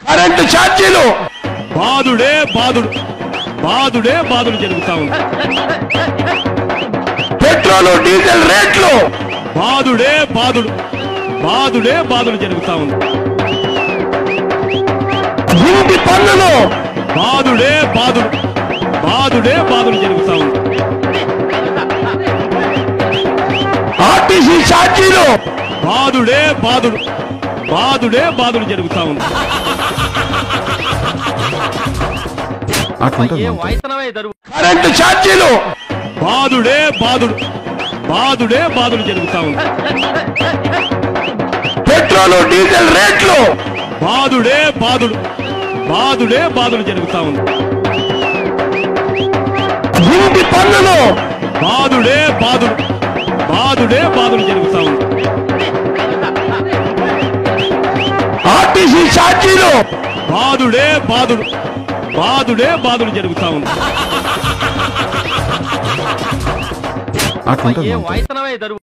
Current ఛార్జీలు బాదుడే బాదుడు బాదుడే బాదుడు జరుగుతా ఉంది పెట్రోలు డీజిల్ రేట్లు బాదుడే బాదుడు బాదుడే బాదుడు జరుగుతా ఉంది ఇంటి పన్నులు బాదుడే బాదుడు బాదుడే బాదుడు జరుగుతా ఉంది ఆర్టీసీ ఛార్జీలు బాదుడే బాదుడు బాదుడే బాదుడు జరుగుతా ఉంది అట్లుంటుంది ఏం మనతో. వాయిస్తున్నావే దరువు కరెంటు ఛార్జీలు బాదుడే బాదుడు బాదుడే బాదుడు జరుగుతా ఉంది పెట్రోలు డీజిల్ రేట్లు బాదుడే బాదుడు బాదుడే బాదుడు జరుగుతా ఉంది ఇంటి పన్నులు బాదుడే బాదుడు బాదుడే బాదుడు జరుగుతా ఉంది ఆర్టీసీ ఛార్జీలు బాదుడే బాదుడు బాదుడే బాదుడు జరుగుతా ఉంది అట్లుంటుంది ఏం మనతో. వాయిస్తున్నావే దరువు